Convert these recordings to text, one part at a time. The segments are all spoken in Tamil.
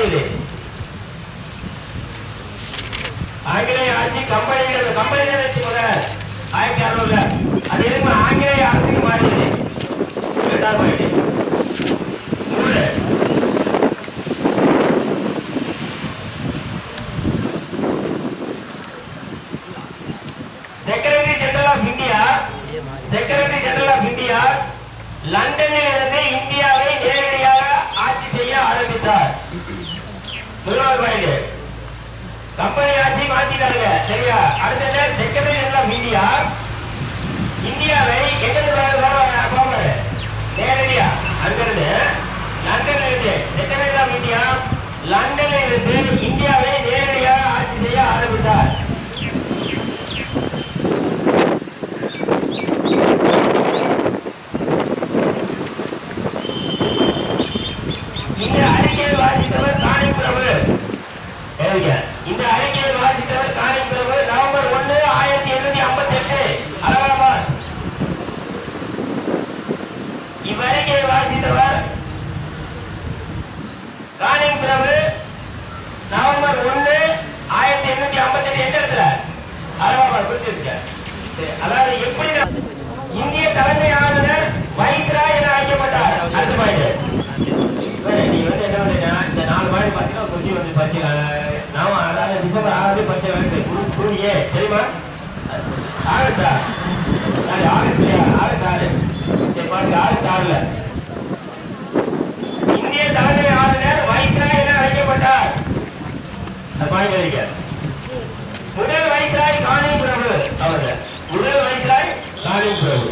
இது ஆங்கிலேய ஆட்சி கம்பெனிகள் கம்பெனிகள் வச்சுக்கோங்க ஆயிரத்தி அறுநூறுல அது எதுக்கு ஆங்கிலேய அரசுக்கு மாறிடுது ரெண்டாவது பாயிண்ட் மூணு secretary general of India secretary general of India லண்டனில் இருந்து இந்தியாவை நேரடியாக ஆட்சி செய்ய ஆரம்பித்தார் முதலாவது பாயிண்ட் கம்பெனி ஆட்சி மாத்திட்டாங்க சரியா அடுத்தது செக்ரட்டரி ஜெனரல் ஆஃப் இந்தியா இந்தியாவை எங்களுக்கு போவாரு நேரடியா அங்கிருந்து லண்டன்ல இருந்து செக்ரட்டரி ஆஃப் இந்தியா லண்டன்ல இருந்து இந்தியாவை நேரடியாக ஆட்சி செய்ய ஆரம்பித்தார் இந்த அறிக்கையை வாசித்தவர் காணிப்பிரபு எழுதுங்க. இந்த அறிக்கையை வாசித்தவர் காணிப்பிரபு நவம்பர் ஒன்று ஆயிரத்தி எண்ணூத்தி ஐம்பத்தி எட்டு அலகாபாத் இவ்வறிக்கையை வாசித்தவர் காணிப்பிரபு நவம்பர் ஒன்று ஆயிரத்தி எண்ணூத்தி ஐம்பத்தி எட்டு எந்த இடத்துல அலகாபாத் குறிச்சிருக்க சரி, அதாவது எப்படி ந- இந்திய தலைமை ஆளுநர் வைஸ்ராய் என அழைக்கப்பட்டார் அடுத்த பாயிண்ட் நீ வந்து என்ன பண்ணுறீங்க இந்த நாலு மாடி பார்த்தீங்கன்னா கொஞ்சம் வந்து படிச்சுக்காங்க நாம அதாவது டிசம்பர் ஆறாவது படிச்சு கூடியே தெரியுமா ஆகஸ்டா சரி ஆகஸ்ட் இல்லையா ஆகஸ்ட் ஆறு சரி பாருங்க ஆகஸ்ட் ஆறுல இந்திய தலைமை ஆளுநர் வைஸ்ராய் என அழைக்கப்பட்டார் அது பாயிண்ட் வைக்க முதல் வைஸ்ராய் காணி பிரபு அவங்க முதல் வைஸ்ராய் காணி பிரபு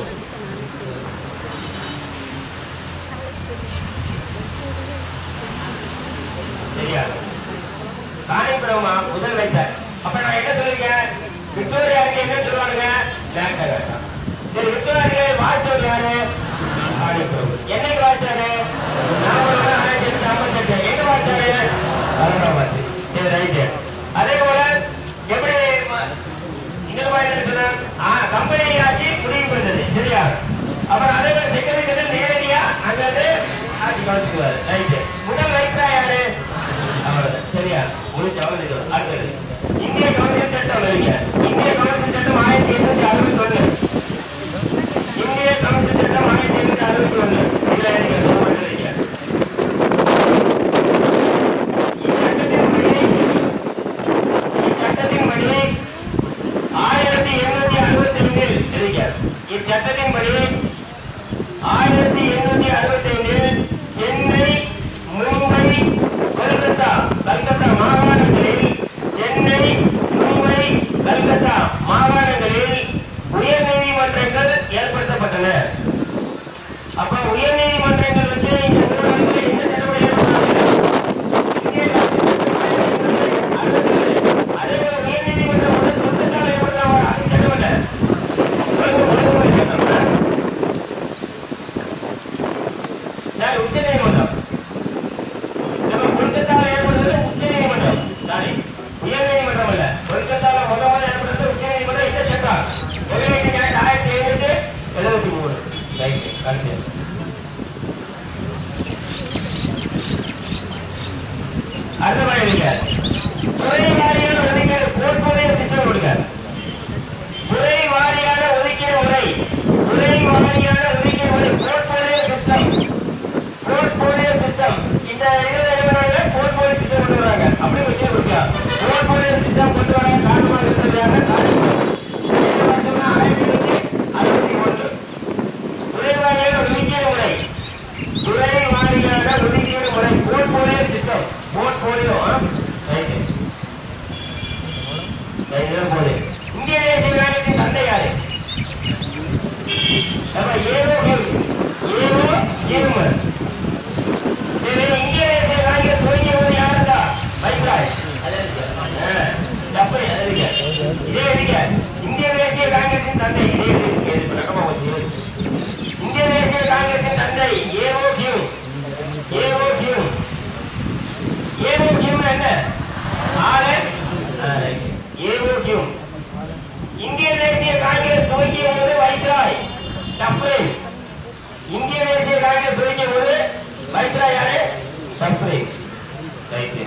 சரியா காணிபுரமா முதல் வைத்தார் அப்ப நான் என்ன சொல்லிருக்கேன் விக்டோரியாவுக்கு என்ன சொல்லுவாங்க பேங்க் கரெக்டா சரி விக்டோரியாவுக்கு வாட்சவர் யாரு காணிபுரம் என்னைக்கு வாட்சாரு நாற்பது ஆயிரத்தி எண்ணூத்தி ஐம்பத்தி எட்டு எங்க வாட்சாரு அலகாபாத் சரி ரைட்டு அதே போல எப்படி ம- இன்னொரு பாயிண்ட் என்ன சொன்னேன் ஆ கம்பெனி ஆட்சி முடிவு பண்ணது சரியா அப்புறம் அதே போல செக்ரட்டரி ஜெனரல் நேரடியா அங்கிருந்து ஆட்சி கவனிச்சுக்குவாரு ரைட்டு முதல் வைஸ்ரா யாரு அவ்வளவுதான். சரியா முடிச்சு அவ்வளவு அடுத்தது இந்திய கவுன்சில் சட்டம் வருங்க இந்திய கவுன்சில் சட்டம் ஆயிரத்தி எண்ணூத்தி அறுபத்தி ஒண்ணு இந்திய கவுன்சில் சட்டம் ஆயிரத்தி எண்ணூத்தி அறுபத்தி ஒண்ணு இதுல எனக்கு சொல்ல மாட்டேங்க இச்சட்டத்தின்படி இச்சட்டத்தின்படி ஆயிரத்தி எண்ணூத்தி அறுபத்தி ஐந்தில் இருக்க இச்சட்டத்தின்படி ஆயிரத்தி எண்ணூத்தி அறுபத்தி ஐந்தில் சென்னை மும்பை கொல்கத்தா கல்கத்தா மாகாணங்களில் சென்னை மும்பை கல்கத்தா மாகாணங்களில் உயர் நீதிமன்றங்கள் ஏற்படுத்தப்பட்டன அப்ப உயர் நீதிமன்றங்கள் வந்து இங்க தமிழ்நாட்டில் எந்த சட்டப்படி ஏற்பட்டாங்க இந்திய அதே போல உயர் நீதிமன்றம் வந்து சொந்தத்தால் ஏற்படுத்தாங்க அது சட்டமல்ல ஒழுங்கு ஒழுங்குமுறை சட்டம் சார் உச்ச நீதிமன்றம் நம்ம கொல்கத்தாவில் ஏற்படுறது உச்ச நீதிமன்றம் சாரி உயர் நீதிமன்றம் அல்ல கொல்கத்தாவில் முத முதல்ல ஏற்படுறது உச்ச நீதிமன்றம் இந்த சட்டம் பதினெட்டு ஆயிரத்தி ஆயிரத்தி எழுநூத்தி எழுபத்தி மூணு ரைட் கரெக்ட் அடுத்த மாதிரி நீங்க துறை வாரியான ஒதுக்கீடு போர்ட்போலியோ சிஸ்டம் கொடுங்க துறை வாரியான ஒதுக்கீடு முறை துறை வாரியான ஒதுக்கீடு முறை போர்ட்போலியோ சிஸ்டம் போர்ட்போலியோ சிஸ்டம் இந்த இதுல எழுதுனாங்க போர்ட்போலியோ சிஸ்டம் கொண்டு வராங்க அப்படி விஷயம் கொடுக்க போர்ட்போலியோ சிஸ்டம் கொண்டு வர காரணமா இருந்தது யாருன்னா காரணம் எந்த வருஷம்னா ஆயிரத்தி எண்ணூத்தி அறுபத்தி ஒன்று துறை வாரியான ஒதுக்கீடு முறை துறை வாரியான ஒதுக்கீடு முறை portfolio system portfolio right right போது இந்திய தேசிய நாயகத்தின் தந்தை யாரு நம்ம ஏதோ ஏதோ ஏழும சரி இந்திய தேசிய நாயகர் துவங்கிய போது யாருந்தா வைஸ்ராய் அது இருக்கு. ஆ, தப்பு அது இருக்கு. இதே இருக்கு ரைட்டு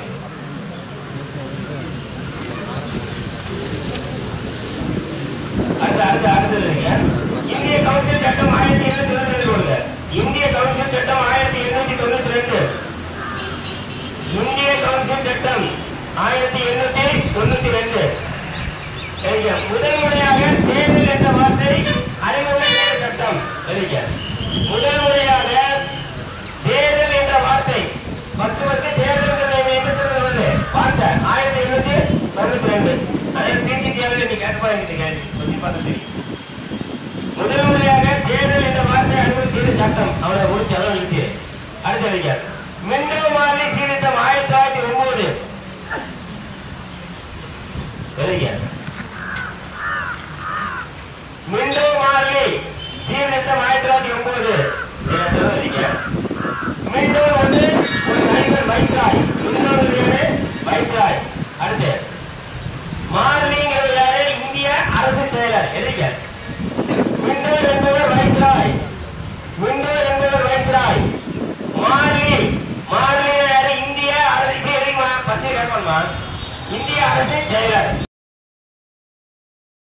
அடுத்து அடுத்து அடுத்தது இல்லைங்க. இந்திய கவுன்சில் சட்டம் ஆயிரத்தி எண்ணூத்தி தொண்ணூத்தி ரெண்டு கொடுங்க இந்திய கவுன்சில் சட்டம் ஆயிரத்தி எண்ணூத்தி தொண்ணூத்தி ரெண்டு இந்திய கவுன்சில் சட்டம் ஆயிரத்தி எண்ணூத்தி தொண்ணூத்தி ரெண்டு சரிங்க முதல் முறையாக தேர்தல் என்ற வார்த்தை அறிமுகம் செய்த சட்டம் சரிங்க முதல் முறையாக தேர்தல் என்ற வார்த்தை ஃபர்ஸ்ட் ஃபர்ஸ்ட் தேர்தல் என்ன சொல்றது வார்த்தை ஆயிரத்தி எண்ணூத்தி தொண்ணூத்தி ரெண்டு அதே தெரிஞ்சுக்கியாவே நீ கேட்டு பாருங்க கொஞ்சம் பார்த்து தெரியும் முதல் முறையாக தேர்தல் என்ற வார்த்தை அறிமுகம் செய்த சட்டம் அவரை முடிச்சு அதான் இருக்கு அடுத்த வைக்க மின்னோ மாறி சீர்திருத்தம் ஆயிரத்தி தொள்ளாயிரத்தி ஒன்பது சரிங்க மிண்டோ மார்லி சீர்திருத்தம் ஆயிரத்தி தொள்ளாயிரத்தி ஒன்பது மிண்டோ வந்து ஒரு நடிகர் வைஸ்ராய் இன்னொரு பேரு வைஸ்ராய் அடுத்து மார்லிங்கிறது யாரு இந்திய அரசு செயலர் எதுங்க மிண்டோ என்பவர் வைஸ்ராய் மிண்டோ என்பவர் வைஸ்ராய் மார்லி மார்லி யாரு இந்திய அரசு எதுமா பச்சை கேட்போமா இந்திய அரசின் செயலர்